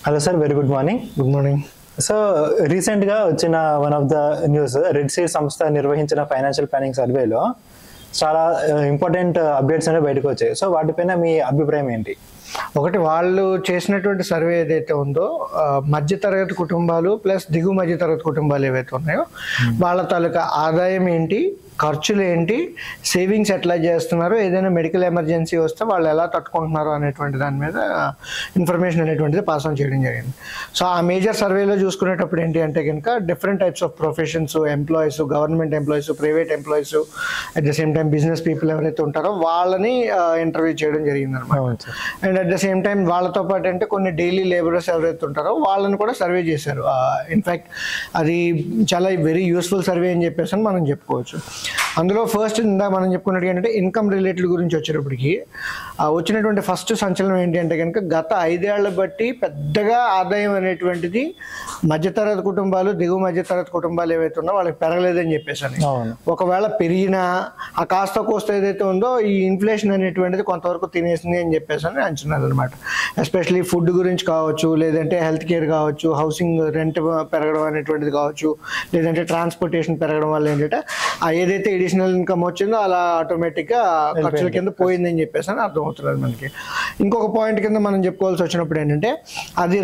Hello sir very good morning good morning so recent గా వచ్చిన one of the news RedSeer సంస్థ నిర్వహించిన financial planning సర్వేలో చాలా ఇంపార్టెంట్ అప్డేట్స్ అనేవి బయటకు వచ్చాయి సో వాటిపైన మీ అభిప్రాయం ఏంటి ఒకటి వాళ్ళు చేసినటువంటి సర్వే ఏదైతే ఉందో ఆ, మధ్యతరగతి కుటుంబాలు ప్లస్ దిగు మధ్యతరగతి కుటుంబాలు ఏవైతే ఉన్నాయో వాళ్ళ తాలూకా ఆదాయం ఏంటి ఖర్చులు ఏంటి సేవింగ్స్ ఎట్లా చేస్తున్నారు ఏదైనా మెడికల్ ఎమర్జెన్సీ వస్తే వాళ్ళు ఎలా తట్టుకుంటున్నారు అనేటువంటి దాని మీద ఇన్ఫర్మేషన్ అనేటువంటిది పాస్ ఆన్ చేయడం జరిగింది సో ఆ మేజర్ సర్వేలో చూసుకునేటప్పుడు ఏంటి అంటే కనుక different types of professions employees government employees private employees at the same time business people ఎవరైతే ఉంటారో వాళ్ళని ఇంటర్వ్యూ చేయడం జరిగింది అనమాట అవును sir and at the same time వాళ్ళతో పాటు అంటే కొన్ని డైలీ లేబరర్స్ ఎవరైతే ఉంటారో వాళ్ళని కూడా సర్వే చేశారు ఇన్ఫ్యాక్ట్ అది చాలా వెరీ యూస్ఫుల్ సర్వే అని చెప్పేసి అని మనం చెప్పుకోవచ్చు అందులో ఫస్ట్ ఇందా మనం చెప్పుకున్నట్టు ఏంటంటే ఇన్కమ్ రిలేటెడ్ గురించి వచ్చేటప్పటికి ఆ వచ్చినటువంటి ఫస్ట్ సంచలనం ఏంటి అంటే కనుక గత ఐదేళ్ల బట్టి పెద్దగా ఆదాయం అనేటువంటిది మధ్యతరగతి కుటుంబాలు దిగువ మధ్యతరగతి కుటుంబాలు ఏవైతే ఉన్నా వాళ్ళకి పెరగలేదని చెప్పేసి అని అవును ఒకవేళ పెరిగినా ఆ కాస్త కోస్త ఏదైతే ఉందో ఈ ఇన్ఫ్లేషన్ అనేటువంటిది కొంతవరకు తినేసింది అని చెప్పేసి అని అంటున్నారు అనమాట ఎస్పెషలీ ఫుడ్ గురించి కావచ్చు లేదంటే హెల్త్ కేర్ కావచ్చు హౌసింగ్ రెంట్ పెరగడం అనేటువంటిది కావచ్చు లేదంటే ట్రాన్స్పోర్టేషన్ పెరగడం వల్ల ఏంటంటే ఆ ఏదైతే ఎడిషనల్ ఇన్కమ్ వచ్చిందో అలా ఆటోమేటిక్గా ఖర్చుల కింద పోయిందని చెప్పేసి అని అర్థమవుతున్నది మనకి ఇంకొక పాయింట్ కింద మనం చెప్పుకోవాల్సి వచ్చినప్పుడు ఏంటంటే అది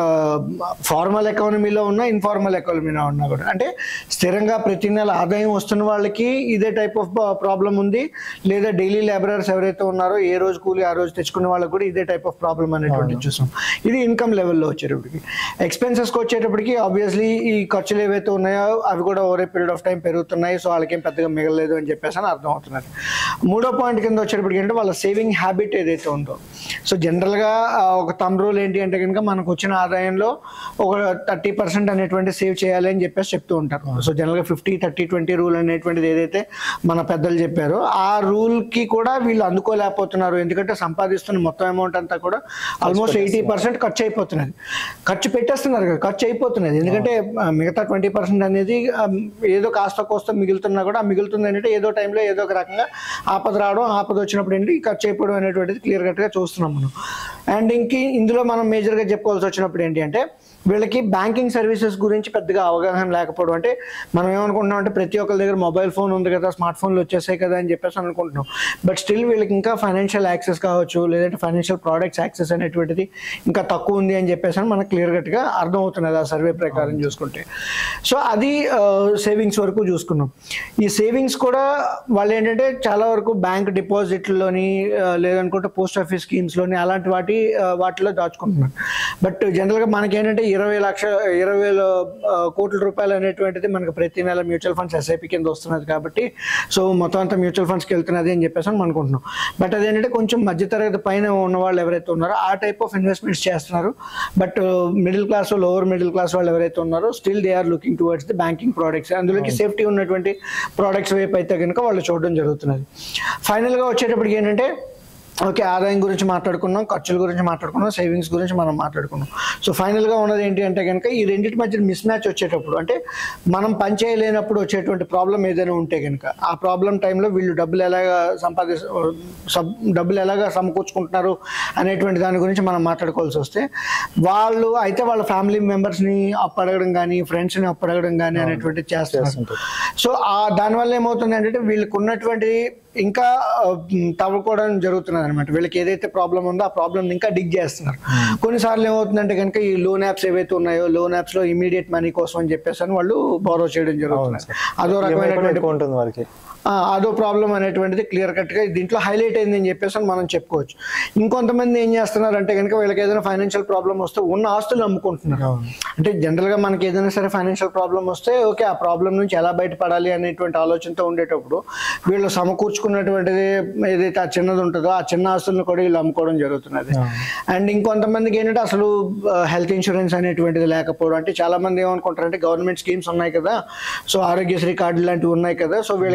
ఫార్మల్ ఎకానమీలో ఉన్న ఇన్ఫార్మల్ ఎకానమీలో ఉన్నా కూడా అంటే స్థిరంగా ప్రతి నెల ఆదాయం వస్తున్న వాళ్ళకి ఇదే టైప్ ఆఫ్ ప్రాబ్లం ఉంది లేదా డైలీ లేబరర్స్ ఎవరైతే ఉన్నారో ఏ రోజు కూలి ఆ రోజు తెచ్చుకునే వాళ్ళకి కూడా ఇదే టైప్ ఆఫ్ ప్రాబ్లం అనేటువంటి చూసాం ఇది ఇన్కమ్ లెవెల్లో వచ్చేటప్పటికి ఎక్స్పెన్సెస్కి వచ్చేటప్పటికి ఆబ్వియస్లీ ఈ ఖర్చులు ఏవైతే ఉన్నాయో అవి కూడా ఓవర్ పీరియడ్ ఆఫ్ టైం పెరుగుతున్నాయి సో వాళ్ళకేం పెద్దగా మిగలలేదు అని చెప్పేసి అని అర్థం అవుతున్నది మూడో పాయింట్ కింద వచ్చేటప్పటికి అంటే వాళ్ళ సేవింగ్ హ్యాబిట్ ఏదైతే ఉందో సో జనరల్గా ఒక తమ్ రూల్ ఏంటి అంటే కనుక మనకు వచ్చిన ఆదాయంలో ఒక థర్టీ పర్సెంట్ అనేటువంటి సేవ్ చేయాలి అని చెప్పేసి చెప్తూ ఉంటారు సో జనరల్గా ఫిఫ్టీ థర్టీ ట్వంటీ రూల్ అనేటువంటిది ఏదైతే మన పెద్దలు చెప్పారో ఆ రూల్కి కూడా వీళ్ళు అందుకోలేకపోతున్నారు ఎందుకంటే సంపాదిస్తున్న మొత్తం అమౌంట్ అంతా కూడా ఆల్మోస్ట్ ఎయిటీ పర్సెంట్ ఖర్చు అయిపోతున్నది ఖర్చు పెట్టేస్తున్నారు కదా ఖర్చు అయిపోతున్నది ఎందుకంటే ఆ, మిగతా ట్వంటీ పర్సెంట్ అనేది ఆ, ఏదో కాస్త కోస్త మిగులుతున్నా కూడా ఆ మిగులుతుంది అంటే ఏదో టైంలో ఏదో ఒక రకంగా ఆపద రావడం ఆపద వచ్చినప్పుడు ఏంటి ఈ ఖర్చు అయిపోవడం అనేటువంటిది క్లియర్ కట్గా చూస్తున్నాం మనం అండ్ ఇంక ఇందులో మనం మేజర్గా చెప్పుకోవాల్సి వచ్చినప్పుడు ఏంటి అంటే వీళ్ళకి బ్యాంకింగ్ సర్వీసెస్ గురించి పెద్దగా అవగాహన లేకపోవడం అంటే మనం ఏమనుకుంటున్నాం అంటే ప్రతి ఒక్కరి దగ్గర మొబైల్ ఫోన్ ఉంది కదా స్మార్ట్ ఫోన్లు వచ్చేసాయి కదా అని చెప్పేసి అనుకుంటున్నాం బట్ స్టిల్ వీళ్ళకి ఇంకా ఫైనాన్షియల్ యాక్సెస్ కావచ్చు లేదంటే ఫైనాన్షియల్ ప్రోడక్ట్స్ యాక్సెస్ అనేటువంటిది ఇంకా తక్కువ ఉంది అని చెప్పేసి అని మనకు క్లియర్ కట్గా అర్థమవుతున్నది ఆ సర్వే ప్రకారం చూసుకుంటే సో అది సేవింగ్స్ వరకు చూసుకున్నాం ఈ సేవింగ్స్ కూడా వాళ్ళు ఏంటంటే చాలా వరకు బ్యాంక్ డిపాజిట్లోని లేదనుకుంటే పోస్ట్ ఆఫీస్ స్కీమ్స్లోని అలాంటి వాటి ఆ, వాటిలో దాచుకుంటున్నారు బట్ జనరల్గా మనకి ఏంటంటే ఇరవై లక్ష ఇరవై వేల ఆ, కోట్ల రూపాయలు అనేటువంటిది మనకు ప్రతి నెల మ్యూచువల్ ఫండ్స్ ఎస్ఐపి కింద వస్తున్నది కాబట్టి సో మొత్తం అంతా మ్యూచువల్ ఫండ్స్కి వెళ్తున్నది అని చెప్పేసి అని అనుకుంటున్నాం బట్ అదేంటంటే కొంచెం మధ్యతరగతి పైన ఉన్న వాళ్ళు ఎవరైతే ఉన్నారో ఆ టైప్ ఆఫ్ ఇన్వెస్ట్మెంట్స్ చేస్తున్నారు but middle class lower middle class వాళ్ళు ఎవరైతే ఉన్నారో still they are looking towards the banking products అందులోకి సేఫ్టీ ఉన్నటువంటి ప్రోడక్ట్స్ వైపు అయితే కనుక వాళ్ళు చూడడం జరుగుతున్నది ఫైనల్గా వచ్చేటప్పటికి ఏంటంటే ఓకే ఆదాయం గురించి మాట్లాడుకున్నాం ఖర్చుల గురించి మాట్లాడుకున్నాం సేవింగ్స్ గురించి మనం మాట్లాడుకున్నాం సో ఫైనల్గా ఉన్నది ఏంటి అంటే కనుక ఈ రెండింటి మధ్య మిస్ మ్యాచ్ వచ్చేటప్పుడు అంటే మనం పని చేయలేనప్పుడు వచ్చేటువంటి ప్రాబ్లం ఏదైనా ఉంటే కనుక ఆ ప్రాబ్లం టైంలో వీళ్ళు డబ్బులు ఎలాగ సంపాది సబ్ డబ్బులు ఎలాగ సమకూర్చుకుంటున్నారు అనేటువంటి దాని గురించి మనం మాట్లాడుకోవాల్సి వస్తే వాళ్ళు అయితే వాళ్ళ ఫ్యామిలీ మెంబర్స్ని అప్పు అడగడం కానీ ఫ్రెండ్స్ని అప్పు అడగడం కానీ అనేటువంటిది చేస్తున్నారు చేస్తుంటారు. సో ఆ దానివల్ల ఏమవుతుంది అంటే వీళ్ళకి ఉన్నటువంటి ఇంకా ఆ, మ్, తవ్వుకోవడం జరుగుతున్నది అనమాట వీళ్ళకి ఏదైతే ప్రాబ్లం ఉందో ఆ ప్రాబ్లమ్ ఇంకా డిగ్ చేస్తున్నారు కొన్నిసార్లు ఏమవుతుందంటే కనుక ఈ లోన్ యాప్స్ ఏవైతే ఉన్నాయో లోన్ యాప్స్ లో ఇమీడియట్ మనీ కోసం అని చెప్పేసి అని వాళ్ళు బారో చేయడం జరుగుతుంది అదో EMI కూడా రకమైనటువంటి ఎక్కువ ఉంటుంది వారికి ఆ, అదో ప్రాబ్లం అనేటువంటిది క్లియర్ కట్గా దీంట్లో హైలైట్ అయింది అని చెప్పేసి అని మనం చెప్పుకోవచ్చు ఇంకొంతమంది ఏం చేస్తున్నారు అంటే కనుక వీళ్ళకి ఏదైనా ఫైనాన్షియల్ ప్రాబ్లం వస్తే ఉన్న ఆస్తులు అమ్ముకుంటున్నారు అవును. అంటే జనరల్గా మనకి ఏదైనా సరే ఫైనాన్షియల్ ప్రాబ్లం వస్తే ఓకే ఆ ప్రాబ్లం నుంచి ఎలా బయటపడాలి అనేటువంటి ఆలోచనతో ఉండేటప్పుడు వీళ్ళు సమకూర్చుకున్నటువంటిది ఏదైతే ఆ చిన్నది ఉంటుందో ఆ చిన్న ఆస్తులను కూడా వీళ్ళు అమ్ముకోవడం జరుగుతున్నది అండ్ ఇంకొంతమందికి ఏంటంటే అసలు హెల్త్ ఇన్సూరెన్స్ అనేటువంటిది లేకపోవడం అంటే చాలా మంది ఏమనుకుంటారంటే గవర్నమెంట్ స్కీమ్స్ ఉన్నాయి కదా సో ఆరోగ్యశ్రీ కార్డు లాంటివి ఉన్నాయి కదా సో వీళ్ళకి ఆరోగ్య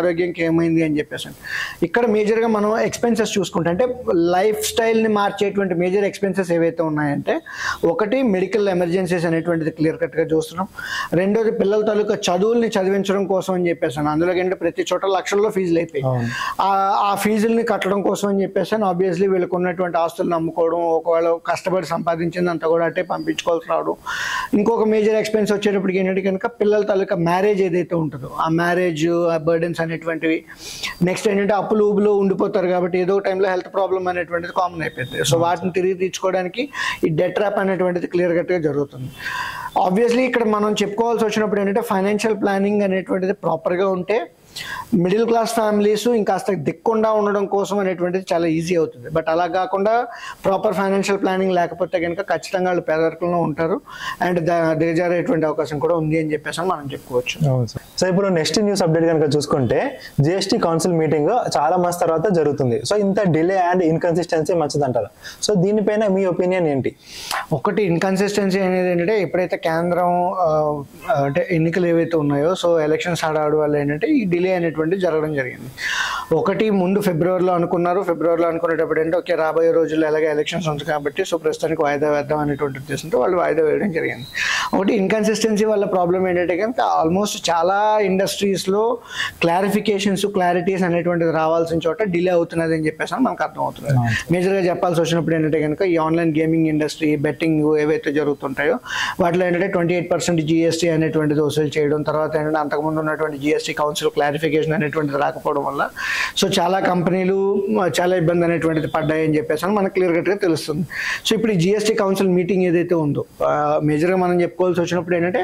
ఆరోగ్యంకి ఏమైంది అని చెప్పేసి ఇక్కడ మేజర్గా మనం ఎక్స్పెన్సెస్ చూసుకుంటే అంటే లైఫ్ స్టైల్ని మార్చేటువంటి మేజర్ ఎక్స్పెన్సెస్ ఏవైతే ఉన్నాయంటే ఒకటి మెడికల్ ఎమర్జెన్సీస్ అనేటువంటిది క్లియర్ కట్గా చూస్తున్నాం రెండోది పిల్లల తాలూకా చదువుల్ని చదివించడం కోసం అని చెప్పేసాను అందులో ఏంటంటే ప్రతి చోట లక్షల్లో ఫీజులు అయిపోయి అవును. ఆ- ఆ ఫీజుల్ని కట్టడం కోసం అని చెప్పేసి ఆబ్వియస్లీ వీళ్ళకి ఉన్నటువంటి ఆస్తులను అమ్ముకోవడం ఒకవేళ కష్టపడి సంపాదించిందంతా కూడా అట్టే పంపించుకోవాల్సి రావడం ఇంకొక మేజర్ ఎక్స్పెన్స్ వచ్చేటప్పటికి ఏంటంటే కనుక పిల్లల తాలూకా మ్యారేజ్ ఏదైతే ఉంటుందో ఆ మ్యారేజ్ ఆ బర్డెన్స్ అనేటువంటివి నెక్స్ట్ ఏంటంటే అప్పులు ఊబులు ఉండిపోతారు కాబట్టి ఏదో టైంలో హెల్త్ ప్రాబ్లం అనేటువంటిది కామన్ అయిపోయింది సో వాటిని తిరిగి తీర్చుకోవడానికి ఈ డెట్ ట్రాప్ అనేటువంటిది క్లియర్ కట్గా జరుగుతుంది ఆబ్వియస్లీ ఇక్కడ మనం చెప్పుకోవాల్సి వచ్చినప్పుడు ఏంటంటే ఫైనాన్షియల్ ప్లానింగ్ అనేటువంటిది ప్రాపర్గా ఉంటే మిడిల్ క్లాస్ ఫ్యామిలీస్ ఇంకాస్త దిక్కుండా ఉండడం కోసం అనేటువంటిది చాలా ఈజీ అవుతుంది బట్ అలా కాకుండా ప్రాపర్ ఫైనాన్షియల్ ప్లానింగ్ లేకపోతే కనుక ఖచ్చితంగా వాళ్ళు పేదరికంలో ఉంటారు అండ్ దిగజారేటువంటి అవకాశం కూడా ఉంది అని చెప్పేసి మనం చెప్పుకోవచ్చు అవును సార్ సో ఇప్పుడు నెక్స్ట్ న్యూస్ అప్డేట్ కనుక చూసుకుంటే జిఎస్టీ కౌన్సిల్ మీటింగ్ చాలా మంత్స్ తర్వాత జరుగుతుంది సో ఇంత డిలే అండ్ ఇన్కన్సిస్టెన్సీ మంచిదంటారు సో దీనిపైన మీ ఒపీనియన్ ఏంటి ఒకటి ఇన్కన్సిస్టెన్సీ అనేది ఏంటంటే ఎప్పుడైతే కేంద్రం ఆ, అంటే ఎన్నికలు ఏవైతే ఉన్నాయో సో ఎలక్షన్స్ ఆడాడు వల్ల ఏంటంటే ఈ డిలే అనేటువంటి జరగడం జరిగింది ఒకటి ముందు ఫిబ్రవరిలో అనుకున్నారు ఫిబ్రవరిలో అనుకునేటప్పుడు ఏంటంటే ఓకే రాబోయే రోజుల్లో ఎలాగ ఎలక్షన్స్ ఉంది కాబట్టి సో ప్రస్తుతానికి వాయిదా వేద్దాం అనేటువంటి ఉద్దేశంతో వాళ్ళు వాయిదా వేయడం జరిగింది ఒకటి ఇన్కన్సిస్టెన్సీ వల్ల ప్రాబ్లం ఏంటంటే కనుక ఆల్మోస్ట్ చాలా ఇండస్ట్రీస్లో క్లారిఫికేషన్స్ క్లారిటీస్ అనేటువంటిది రావాల్సిన చోట డిలే అవుతున్నది అని చెప్పేసి అని మనకు అర్థమవుతుంది మేజర్గా చెప్పాల్సి వచ్చినప్పుడు ఏంటంటే కనుక ఈ ఆన్లైన్ గేమింగ్ ఇండస్ట్రీ బెట్టింగ్ ఏవైతే జరుగుతుంటాయో వాటిలో ఏంటంటే ట్వంటీ ఎయిట్ పర్సెంట్ జిఎస్టీ అనేటువంటిది వసూలు చేయడం తర్వాత ఏంటంటే అంతకుముందు ఉన్నటువంటి జిఎస్టీ కౌన్సిల్ క్లారిఫికేషన్ అనేటువంటిది రాకపోవడం వల్ల సో చాలా కంపెనీలు మ, చాలా ఇబ్బంది అనేటువంటిది పడ్డాయని చెప్పేసి అని మనకు క్లియర్ కట్గా తెలుస్తుంది సో ఇప్పుడు ఈ జిఎస్టీ కౌన్సిల్ మీటింగ్ ఏదైతే ఉందో మేజర్గా మనం చెప్పుకోవాల్సి వచ్చినప్పుడు ఏంటంటే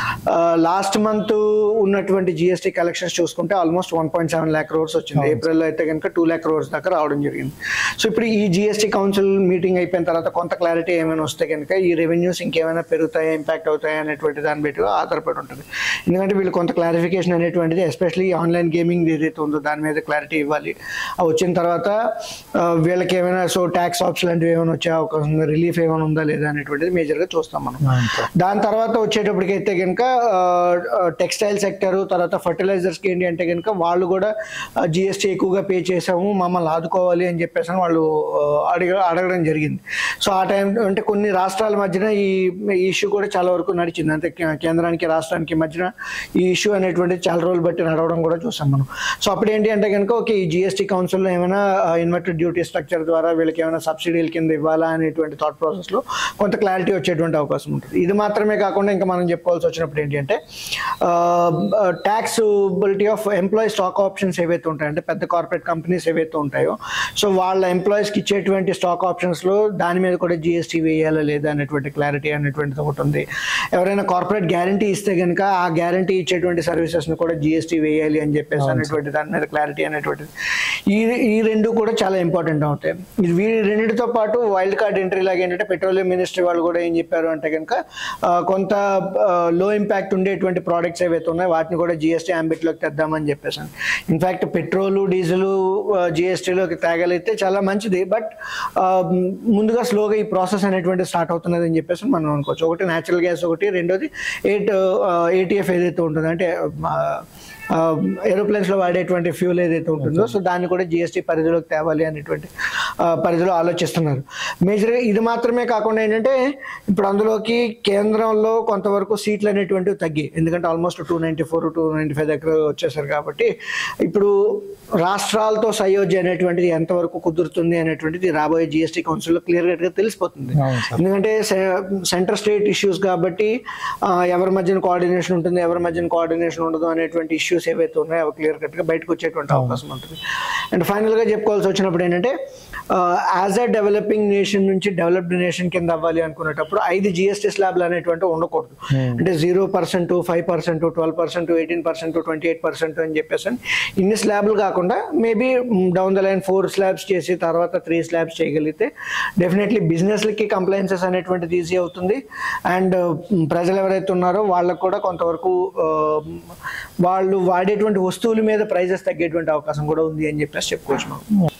లాస్ట్ మంత్ ఉన్నటువంటి జిఎస్టీ కలెక్షన్స్ చూసుకుంటే almost one point seven lakh crores వచ్చింది ఏప్రిల్లో అయితే కనుక టూ ల్యాక్ క్రోర్స్ దాకా రావడం జరిగింది సో ఇప్పుడు ఈ జిఎస్టీ కౌన్సిల్ మీటింగ్ అయిపోయిన తర్వాత కొంత క్లారిటీ ఏమైనా వస్తే కనుక ఈ రెవెన్యూస్ ఇంకేమైనా పెరుగుతాయా ఇంపాక్ట్ అవుతాయా అనేటువంటి దాన్ని బట్టి ఆధారపడి ఉంటుంది ఎందుకంటే వీళ్ళు కొంత క్లారిఫికేషన్ అనేటువంటిది ఎస్పెషలీ ఆన్లైన్ గేమింగ్ ఏదైతే ఉందో దాని మీద క్లారిటీ ఇవ్వాలి ఆ వచ్చిన తర్వాత ఆ, వీళ్ళకి ఏమైనా సో ట్యాక్స్ ఆప్షన్ లాంటివి ఏమైనా వచ్చే అవకాశం ఉందా రిలీఫ్ ఏమైనా ఉందా లేదా అనేటువంటిది మేజర్గా చూస్తాం మనం దాని తర్వాత వచ్చేటప్పటికైతే కనుక టెక్స్టైల్ సెక్టర్ తర్వాత ఫర్టిలైజర్స్కి ఏంటి అంటే కనుక వాళ్ళు కూడా జిఎస్టీ ఎక్కువగా పే చేసాము మమ్మల్ని ఆదుకోవాలి అని చెప్పేసి అని వాళ్ళు ఆ, అడిగ అడగడం జరిగింది సో ఆ టైం అంటే కొన్ని రాష్ట్రాల మధ్యన ఈ ఇష్యూ కూడా చాలా వరకు నడిచింది అంటే కే- కేంద్రానికి రాష్ట్రానికి మధ్యన ఈ ఇష్యూ అనేటువంటిది చాలా రోజులు బట్టి నడవడం కూడా చూసాం మనం సో అప్పుడు ఏంటి అంటే కనుక ఓకే ఈ జిఎస్టీ కౌన్సిల్లో ఏమైనా ఇన్వర్టెడ్ డ్యూటీ స్ట్రక్చర్ ద్వారా వీళ్ళకి ఏమైనా సబ్సిడీల కింద ఇవ్వాలా అనేటువంటి థాట్ ప్రాసెస్లో కొంత క్లారిటీ వచ్చేటువంటి అవకాశం ఉంటుంది ఇది మాత్రమే కాకుండా ఇంకా మనం చెప్పుకోవాల్సి వచ్చినప్పుడు ఏంటి అంటే taxability of employee stock options ఏవైతే ఉంటాయో అంటే పెద్ద కార్పొరేట్ కంపెనీస్ ఏవైతే ఉంటాయో సో వాళ్ళ ఎంప్లాయీస్కి ఇచ్చేటువంటి స్టాక్ ఆప్షన్స్లో దాని మీద కూడా జిఎస్టీ వేయాలా లేదా అనేటువంటి క్లారిటీ అనేటువంటిది ఒకటి ఉంది ఎవరైనా కార్పొరేట్ గ్యారంటీ ఇస్తే కనుక ఆ గ్యారంటీ ఇచ్చేటువంటి సర్వీసెస్ని కూడా జిఎస్టీ వేయాలి అని చెప్పేసి అనేటువంటి దాని మీద క్లారిటీ అనేటువంటిది ఈ ఈ రెండు కూడా చాలా ఇంపార్టెంట్ అవుతాయి ఇది వీరి రెండింటితో పాటు వైల్డ్ కార్డ్ ఎంట్రీ లాగా ఏంటంటే పెట్రోలియం మినిస్ట్రీ వాళ్ళు కూడా ఏం చెప్పారు అంటే కనుక ఆ, కొంత లో ఇంపాక్ట్ ఉండేటువంటి ప్రోడక్ట్స్ ఏవైతే ఉన్నాయో వాటిని కూడా జిఎస్టీ అంబిట్లోకి తెద్దామని చెప్పేసాను ఇన్ఫ్యాక్ట్ పెట్రోలు డీజిల్ జిఎస్టీలోకి తేగలిగితే చాలా మంచిది బట్ ముందుగా స్లోగా ఈ ప్రాసెస్ అనేటువంటి స్టార్ట్ అవుతున్నది అని చెప్పేసి మనం అనుకోవచ్చు ఒకటి న్యాచురల్ గ్యాస్ ఒకటి రెండోది ఎయిట్ ఏటీఎఫ్ ఏదైతే ఉంటుందో అంటే ఏరోప్లేన్స్ లో వాడేటువంటి ఫ్యూల్ ఏదైతే ఉంటుందో సో దాన్ని కూడా జిఎస్టీ పరిధిలోకి తేవాలి అనేటువంటి ఆ, పరిధిలో ఆలోచిస్తున్నారు మేజర్గా ఇది మాత్రమే కాకుండా ఏంటంటే ఇప్పుడు అందులోకి కేంద్రంలో కొంతవరకు సీట్లు అనేటువంటివి తగ్గి ఎందుకంటే almost two ninety four two ninety five దగ్గర వచ్చేసారు కాబట్టి ఇప్పుడు రాష్ట్రాలతో సయోధ్య అనేటువంటిది ఎంతవరకు కుదురుతుంది అనేటువంటిది రాబోయే జిఎస్టీ కౌన్సిల్లో క్లియర్ గా తెలిసిపోతుంది అవును సార్. ఎందుకంటే సెంటర్ స్టేట్ ఇష్యూస్ కాబట్టి ఆ, ఎవరి మధ్యన కోఆర్డినేషన్ ఉంటుంది ఎవరి మధ్యన కోఆర్డినేషన్ ఉండదు అనేటువంటి ఇష్యూస్ ఏవైతే ఉన్నాయో అవి క్లియర్ కట్గా బయటకు వచ్చేటువంటి అవకాశం ఉంటుంది అండ్ ఫైనల్గా చెప్పుకోవాల్సి వచ్చినప్పుడు ఏంటంటే యాజ్ అ డెవలపింగ్ నేషన్ నుంచి డెవలప్డ్ నేషన్ కింద అవ్వాలి అనుకునేటప్పుడు ఐదు జిఎస్టీ స్లాబ్లు అనేటువంటి ఉండకూడదు అంటే zero percent five percent twelve percent eighteen percent twenty eight percent అని చెప్పేసి అని ఇన్ని స్లాబ్లు కాకుండా maybe down the line four slabs చేసి తర్వాత త్రీ స్లాబ్స్ చేయగలిగితే డెఫినెట్లీ బిజినెస్లకి కంప్లైన్సెస్ అనేటువంటిది ఈజీ అవుతుంది అండ్ ప్రజలు ఎవరైతే ఉన్నారో వాళ్ళకు కూడా కొంతవరకు ఆ, వాళ్ళు వాడేటువంటి వస్తువుల మీద ప్రైజెస్ తగ్గేటువంటి అవకాశం కూడా ఉంది అని చెప్పేసి చెప్పుకోవచ్చు మనం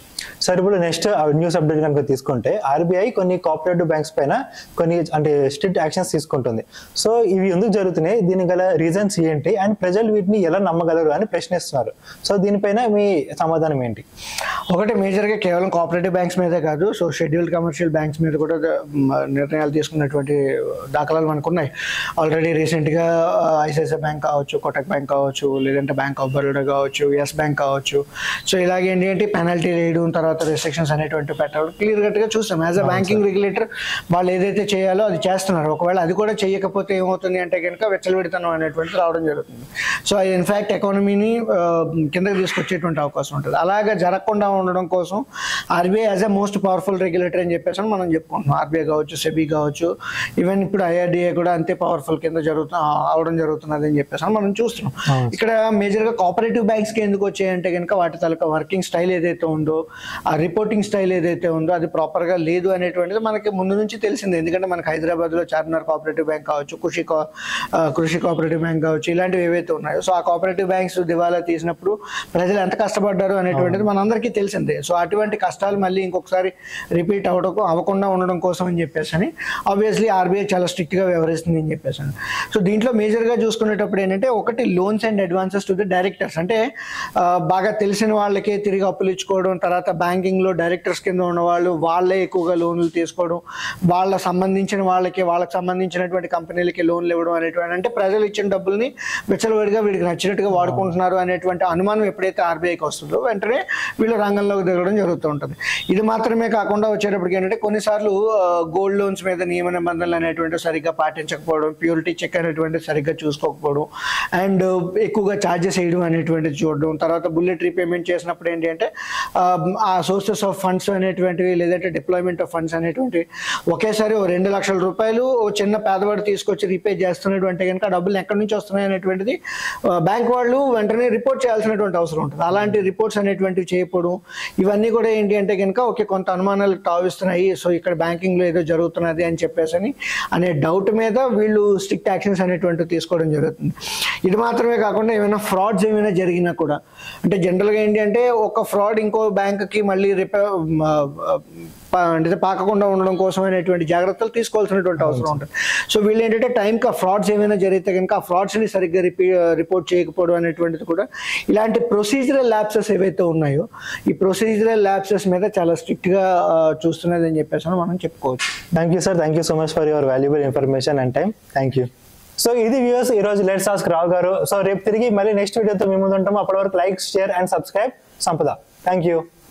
సార్ ఇప్పుడు నెక్స్ట్ న్యూస్ అప్డేట్ కనుక తీసుకుంటే ఆర్బీఐ కొన్ని కోఆపరేటివ్ బ్యాంక్స్ పైన కొన్ని అంటే స్ట్రిక్ట్ యాక్షన్స్ తీసుకుంటుంది సో ఇవి ఎందుకు జరుగుతున్నాయి దీనికి గల రీజన్స్ ఏంటి అండ్ ప్రజలు వీటిని ఎలా నమ్మగలరు అని ప్రశ్నిస్తున్నారు సో దీనిపైన మీ సమాధానం ఏంటి ఒకటి మేజర్గా కేవలం కోఆపరేటివ్ బ్యాంక్స్ మీదే కాదు సో షెడ్యూల్డ్ కమర్షియల్ బ్యాంక్స్ మీద కూడా మ, నిర్ణయాలు తీసుకున్నటువంటి దాఖలాలు మనకు ఉన్నాయి ఆల్రెడీ రీసెంట్గా ఐసిఐసిఐ బ్యాంక్ కావచ్చు కోటక్ బ్యాంక్ కావచ్చు లేదంటే బ్యాంక్ ఆఫ్ బరోడా కావచ్చు ఎస్ బ్యాంక్ కావచ్చు సో ఇలాగే ఏంటి అంటే పెనాల్టీ వేయడం తర్వాత రెస్ట్రిక్షన్స్ అనేటువంటి పెట్టడం క్లియర్ కట్గా చూస్తాం యాజ్ అ బ్యాంకింగ్ రెగ్యులేటర్ వాళ్ళు ఏదైతే చేయాలో అది చేస్తున్నారు ఒకవేళ అది కూడా చేయకపోతే ఏమవుతుంది అంటే కనుక వెచ్చలవిడితనం అనేటువంటిది రావడం జరుగుతుంది సో అది ఇన్ఫ్యాక్ట్ ఎకానమీని కిందకి తీసుకొచ్చేటువంటి అవకాశం ఉంటుంది అలాగా జరగకుండా ఉండడం కోసం RBI as a most powerful regulator అని చెప్పేసి అని మనం చెప్పుకుంటున్నాం ఆర్బీఐ కావచ్చు సెబీ కావచ్చు ఈవెన్ ఇప్పుడు ఐఆర్డీఏ కూడా అంతే పవర్ఫుల్ కింద జరుగుతూ అవడం జరుగుతున్నది అని చెప్పేసి అని మనం చూస్తున్నాం అవును. ఇక్కడ మేజర్గా కోఆపరేటివ్ బ్యాంక్స్కి ఎందుకు వచ్చాయంటే కనుక వాటి తాలూకా వర్కింగ్ స్టైల్ ఏదైతే ఉందో ఆ రిపోర్టింగ్ స్టైల్ ఏదైతే ఉందో అది ప్రాపర్గా లేదు అనేటువంటిది మనకి ముందు నుంచి తెలిసింది ఎందుకంటే మనకి హైదరాబాద్లో చార్మినార్ కోఆపరేటివ్ బ్యాంక్ కావచ్చు కృషి కో- ఆ, కృషి కోఆపరేటివ్ బ్యాంక్ కావచ్చు ఇలాంటివి ఏవైతే ఉన్నాయో సో ఆ కోఆపరేటివ్ బ్యాంక్స్ దివాలా తీసినప్పుడు ప్రజలు ఎంత కష్టపడ్డారు అనేటువంటిది మనందరికీ తెలిసిందే సో అటువంటి కష్టాలు మళ్ళీ ఇంకొకసారి రిపీట్ అవ్వడం అవ్వకుండా ఉండడం కోసం అని చెప్పేసి అని ఆబ్వియస్లీ ఆర్బీఐ చాలా స్ట్రిక్ట్గా వ్యవహరిస్తుంది అని చెప్పేసి అని సో దీంట్లో మేజర్గా చూసుకునేటప్పుడు ఏంటంటే ఒకటి loans and advances to the directors అంటే ఆ, బాగా తెలిసిన వాళ్ళకే తిరిగి అప్పులు ఇచ్చుకోవడం తర్వాత బ్యాంకింగ్లో డైరెక్టర్స్ కింద ఉన్న వాళ్ళు వాళ్ళే ఎక్కువగా లోన్లు తీసుకోవడం వాళ్ళ సంబంధించిన వాళ్ళకి వాళ్ళకి సంబంధించినటువంటి కంపెనీలకి లోన్లు ఇవ్వడం అనేటువంటి అంటే ప్రజలు ఇచ్చిన డబ్బుల్ని విచ్చలవిడిగా వీడికి నచ్చినట్టుగా వాడుకుంటున్నారు అనేటువంటి అనుమానం ఎప్పుడైతే ఆర్బీఐకి వస్తుందో వెంటనే వీళ్ళు రంగంలోకి దిగడం జరుగుతూ ఉంటుంది ఇది మాత్రమే కాకుండా వచ్చేటప్పటికి ఏంటంటే కొన్నిసార్లు గోల్డ్ లోన్స్ మీద నియమ నిబంధనలు అనేటువంటి సరిగ్గా పాటించకపోవడం ప్యూరిటీ చెక్ అనేటువంటి సరిగ్గా చూసుకోకపోవడం అండ్ ఎక్కువగా ఛార్జెస్ వేయడం అనేటువంటిది చూడడం తర్వాత బుల్లెట్ రీపేమెంట్ చేసినప్పుడు ఏంటి అంటే ఆ, ఆ సోర్సెస్ ఆఫ్ ఫండ్స్ అనేటువంటివి లేదంటే డిప్లాయ్మెంట్ ఆఫ్ ఫండ్స్ అనేటువంటివి ఒకేసారి ఓ రెండు లక్షల రూపాయలు ఓ చిన్న పేదవాడు తీసుకొచ్చి రీపే చేస్తున్నటువంటి కనుక ఆ డబ్బులు ఎక్కడి నుంచి వస్తున్నాయి అనేటువంటిది బ్యాంక్ వాళ్ళు వెంటనే రిపోర్ట్ చేయాల్సినటువంటి అవసరం ఉంటుంది అలాంటి రిపోర్ట్స్ అనేటువంటివి చేయకపోవడం ఇవన్నీ కూడా ఏంటి అంటే కనుక ఓకే కొంత అనుమానాలు తావిస్తున్నాయి సో ఇక్కడ బ్యాంకింగ్లో ఏదో జరుగుతున్నది అని చెప్పేసి అని అనే డౌట్ మీద వీళ్ళు స్ట్రిక్ట్ యాక్షన్స్ అనేటువంటివి తీసుకోవడం జరుగుతుంది ఇది మాత్రమే కాకుండా ఏమైనా ఫ్రాడ్స్ ఏమైనా జరిగినా కూడా అంటే జనరల్గా ఏంటి అంటే ఒక ఫ్రాడ్ ఇంకో బ్యాంక్కి మళ్ళీ రిపే అంటే పాకకుండా ఉండడం కోసం అనేటువంటి జాగ్రత్తలు తీసుకోవాల్సినటువంటి అవసరం ఉంటుంది సో వీళ్ళు ఏంటంటే టైంకి ఆ ఫ్రాడ్స్ ఏమైనా జరిగితే కనుక ఆ ఫ్రాడ్స్ని సరిగ్గా రిపీ రిపోర్ట్ చేయకపోవడం అనేటువంటిది కూడా ఇలాంటి ప్రొసీజరల్ ల్యాబ్సెస్ ఏవైతే ఉన్నాయో ఈ ప్రొసీజరల్ ల్యాబ్సెస్ మీద చాలా స్ట్రిక్ట్గా చూస్తున్నది అని చెప్పేసి అని మనం చెప్పుకోవచ్చు thank you sir thank you so much for your valuable information and time thank you so ఇది వ్యూస్ ఈ రోజు లెట్స్ ఆస్క్ రావు గారు సో రేపు తిరిగి మళ్ళీ నెక్స్ట్ వీడియోతో మీ ముందు ఉంటాము అప్పటి వరకు like share and subscribe Sampada thank you